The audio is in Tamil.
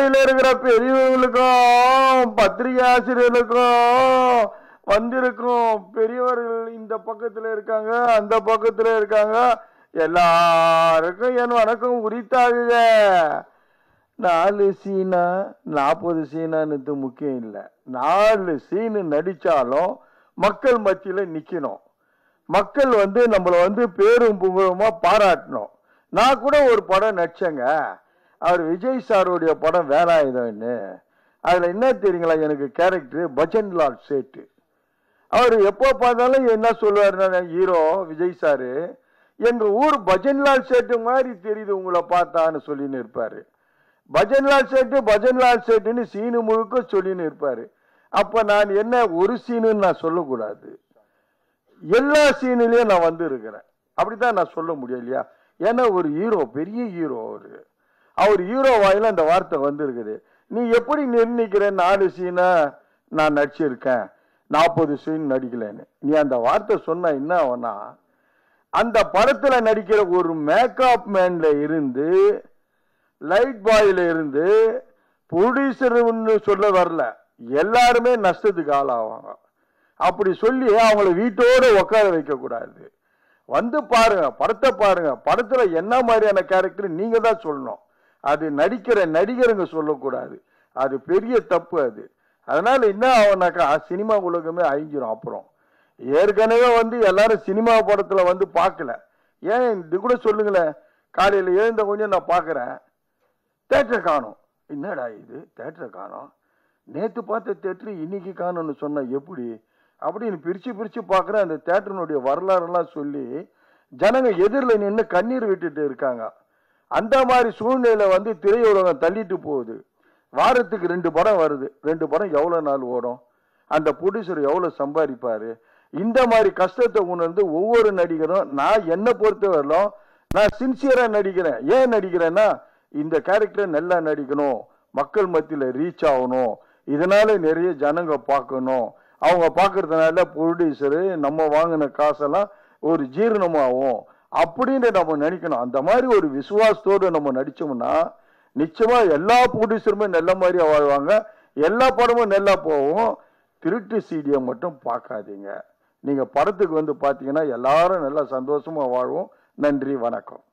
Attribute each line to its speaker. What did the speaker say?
Speaker 1: மேடையில் இருக்கிற பெரியவங்களுக்கும் பத்திரிகை ஆசிரியர்களுக்கும் வந்திருக்கும் பெரியவர்கள் இந்த பக்கத்துல இருக்காங்க அந்த பக்கத்துல இருக்காங்க எல்லாருக்கும் என் வணக்கம் உரித்தாகுக நாலு சீனா நாற்பது சீனான்னு முக்கியம் இல்லை நாலு சீனு நடிச்சாலும் மக்கள் மத்தியில நிக்கணும் மக்கள் வந்து நம்மளை வந்து பேரும் புகழுமா பாராட்டணும் நான் கூட ஒரு படம் நடிச்சேங்க அவர் விஜய் சாருடைய படம் வேலாயுதம்னு அதுல என்ன தெரியுங்களா எனக்கு கேரக்டர் பஜன்லால் சேட்டு அவர் எப்போ பார்த்தாலும் என்ன சொல்லுவாருன்னா ஹீரோ விஜய் சாரு எங்க ஊர் பஜன்லால் சேட்டு மாதிரி தெரியுது உங்களை பார்த்தான்னு சொல்லின்னு இருப்பாரு பஜன்லால் சேட்டு பஜன்லால் சேட்டுன்னு சீனு முழுக்க சொல்லின்னு இருப்பாரு அப்ப நான் என்ன ஒரு சீனுன்னு நான் சொல்லக்கூடாது எல்லா சீனிலையும் நான் வந்து இருக்கிறேன் அப்படித்தான் நான் சொல்ல முடியும் இல்லையா ஏன்னா ஒரு ஹீரோ பெரிய ஹீரோ அவரு அவர் ஹீரோ வாயில அந்த வார்த்தை வந்திருக்குது நீ எப்படி நிர்ணயிக்கிற நாலு சீனை நான் நடிச்சிருக்கேன் நாற்பது சீன் நடிக்கலன்னு நீ அந்த வார்த்தை சொன்ன என்ன ஆகும்னா அந்த படத்துல நடிக்கிற ஒரு மேக்கப் மேன்ல இருந்து லைட் பாயில இருந்து ப்ரொடியூசர்னு சொல்ல வரல எல்லாருமே நஷ்டத்துக்கு ஆளாவாங்க அப்படி சொல்லி அவங்கள வீட்டோட உட்கார வைக்க கூடாது வந்து பாருங்க படத்தை பாருங்க படத்துல என்ன மாதிரியான கேரக்டர் நீங்க தான் சொல்லணும் அது நடிக்கிற நடிகருங்க சொல்லக்கூடாது அது பெரிய தப்பு அது அதனால என்ன ஆகும்னாக்கா சினிமா உலகமே அழிஞ்சிரும் அப்புறம் ஏற்கனவே வந்து எல்லாரும் சினிமா படத்துல வந்து பார்க்கல ஏன் இது கூட சொல்லுங்களேன் காலையில எழுந்த கொஞ்சம் நான் பார்க்கறேன் தேட்டரை காணும் என்னடா இது தேட்டரை காணோம் நேத்து பார்த்த தேட்டர் இன்னைக்கு காணும்னு சொன்னா எப்படி அப்படின்னு பிரிச்சு பிரிச்சு பார்க்கறேன் அந்த தேட்டரினுடைய வரலாறுலாம் சொல்லி ஜனங்க எதிரில் நின்று கண்ணீர் விட்டுட்டு இருக்காங்க அந்த மாதிரி சூழ்நிலை வந்து திரையுலகம் தள்ளிட்டு போகுது வாரத்துக்கு ரெண்டு படம் வருது ரெண்டு படம் எவ்வளவு நாள் ஓடும் அந்த ப்ரொடியூசர் எவ்வளவு சம்பாதிப்பாரு இந்த மாதிரி கஷ்டத்தை உணர்ந்து ஒவ்வொரு நடிகரும் நான் என்னை பொறுத்தவரையிலும் நான் சின்சியரா நடிக்கிறேன் ஏன் நடிக்கிறேன்னா இந்த கேரக்டர் நல்லா நடிக்கணும் மக்கள் மத்தியில ரீச் ஆகணும் இதனால நிறைய ஜனங்க பார்க்கணும் அவங்க பார்க்கறதுனால ப்ரொடியூசரு நம்ம வாங்கின காசெல்லாம் ஒரு ஜீரணமாகும் அப்படின்னு நம்ம நினைக்கணும் அந்த மாதிரி ஒரு விசுவாசத்தோடு நம்ம நடிச்சோம்னா நிச்சயமா எல்லா ப்ரொடியூசருமே நல்ல மாதிரியா வாழ்வாங்க எல்லா படமும் நல்லா போகும் திருட்டு சீடியை மட்டும் பார்க்காதீங்க நீங்க படத்துக்கு வந்து பார்த்தீங்கன்னா எல்லாரும் நல்லா சந்தோஷமா வாழ்வோம் நன்றி வணக்கம்